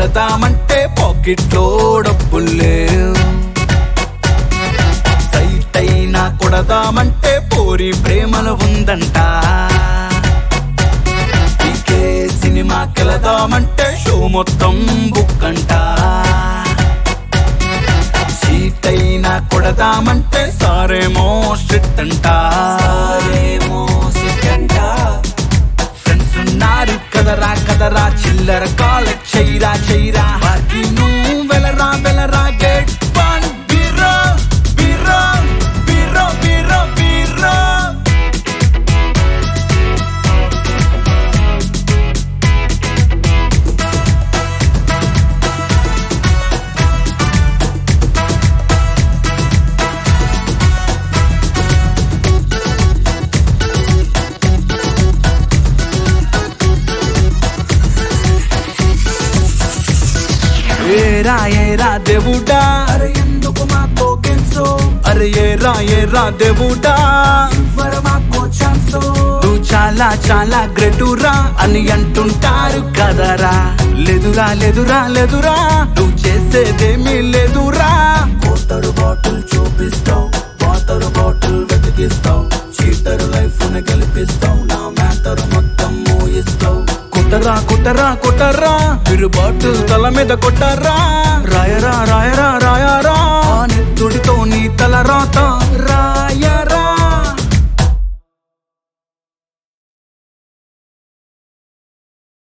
కొడదామంటే పాకెట్లో డబ్బులే సైట్ అయినా కొడదామంటే పోరి ప్రేమలో ఉందంట పీకే సినిమాకెళదామంటే షో మొత్తం బుక్ అంట సీట్ అయినా కొడదామంటే సారేమో స్ట్రిక్ట్ అంట ఫ్రెండ్స్ ఉన్నారు కదరా కదరా చిల్లర కాలెక్ చైరా చైరా వారికి నువ్వు వెలరా వెలరా గెట్ వన్ బిరో బిరో బిరో బిరో బిరో ఏరా ఏరా దేవుడా అరే ఎందుకు మాకో గెలుసు అరే ఏరా ఏరా దేవుడా ఇవ్వరు మాకో ఛాన్సు నువ్వు చాలా చాలా గ్రేటురా అని అంటుంటారు కదరా లేదురా లేదురా లేదురా నువ్వు చేసేదేమీ లేదురా కోతరు బాటిల్ చూపిస్తావు వాటర్ బాటిల్ వెతికిస్తావు చీటర్ లైఫ్ ని గెలిపిస్తావు నా మ్యాటర్ మొత్తం మోయిస్తావు కొట్టరా కొట్టరా కొట్టరా మీరు బాటిల్ తల మీద కొట్టరా రాయరా రాయరా రాయరా ఆ నెత్తుడితో